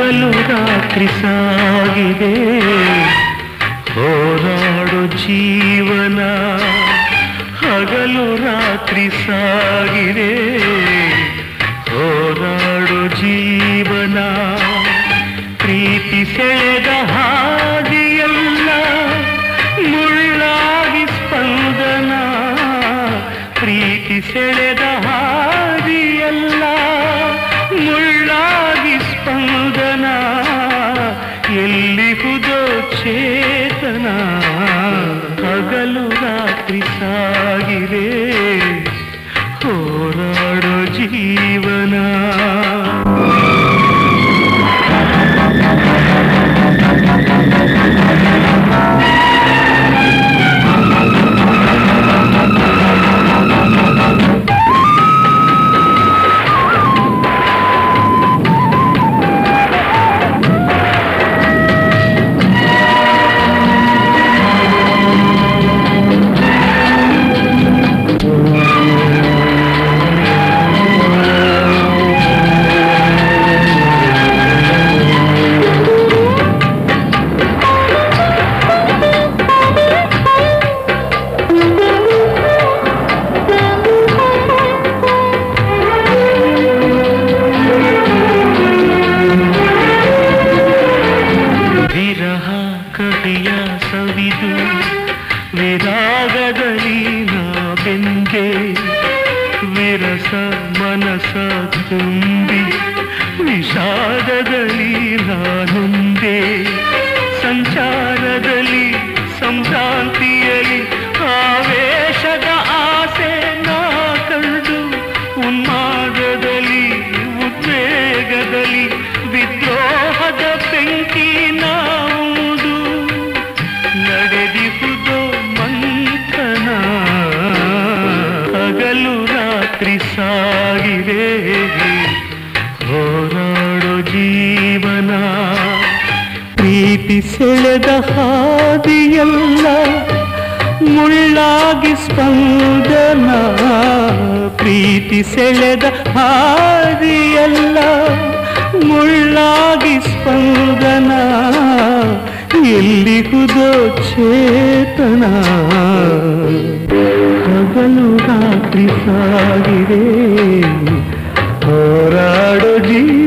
ಹಗಲು ರಾತ್ರಿ ಸಾಗಿದೆ ಹೋರಾಡು ಜೀವನ ಹಗಲು ರಾತ್ರಿ ಸಾಗಿದೆ ಹೋರಾಡು ಜೀವನ ಪ್ರೀತಿ ಸೆಳೆದ ಹಾದಿಯಲ್ಲ ಮುಳ್ಳಾಗಿ ಸ್ಪಂದನ ಪ್ರೀತಿ ಸೆಳೆದ ಹಾದಿಯಲ್ಲ ಮುಳ್ಳಾಗಿ ಸ್ಪಂದನ ಎಲ್ಲಿಹುದೋ ಚೇತನ ಹಗಲು ರಾತ್ರಿ ಸಾಗಿದೆ ಹೋರಾಡೋ ಜೀವನ ವಿರಹ ಕಹಿಯ ಸವಿದು ವಿರಾಗದಲ್ಲಿ ನಾ ಬೆಂದೆ ವಿರಸ ಮನಸ ತುಂಬಿ ವಿಷಾದದಲ್ಲಿ ನಾನೊಂದೆ ಸಂಚಾರದಲ್ಲಿ ಸಂಭ್ರಾಂತಿಯಲ್ಲಿ ಆವೇಶದ ಆಸೆ ನಾ ಕಂಡು ಉನ್ಮಾದದಲ್ಲಿ ಉದ್ವೇಗದಲ್ಲಿ ವಿದ್ರೋಹದ ಬೆಂಕಿ ನಾವುದು ನಡೆದಿಹುದೋ ಮಂಥನ ಹಗಲು ರಾತ್ರಿ ಸಾಗಿದೆ ಹೋರಾಡೋ ಜೀವನ ಪ್ರೀತಿ ಸೆಳೆದ ಹಾದಿಯಲ್ಲ ಮುಳ್ಳಾಗಿ ಸ್ಪಂದನ ಪ್ರೀತಿ ಸೆಳೆದ ಹಾದಿಯಲ್ಲ ಮುಳ್ಳಾಗಿ ಸ್ಪಂದನ ಎಲ್ಲಿಹುದೋ ಚೇತನ ಹಗಲು ರಾತ್ರಿ ಸಾಗಿದೆ ಹೋರಾಡೋ ಜೀವ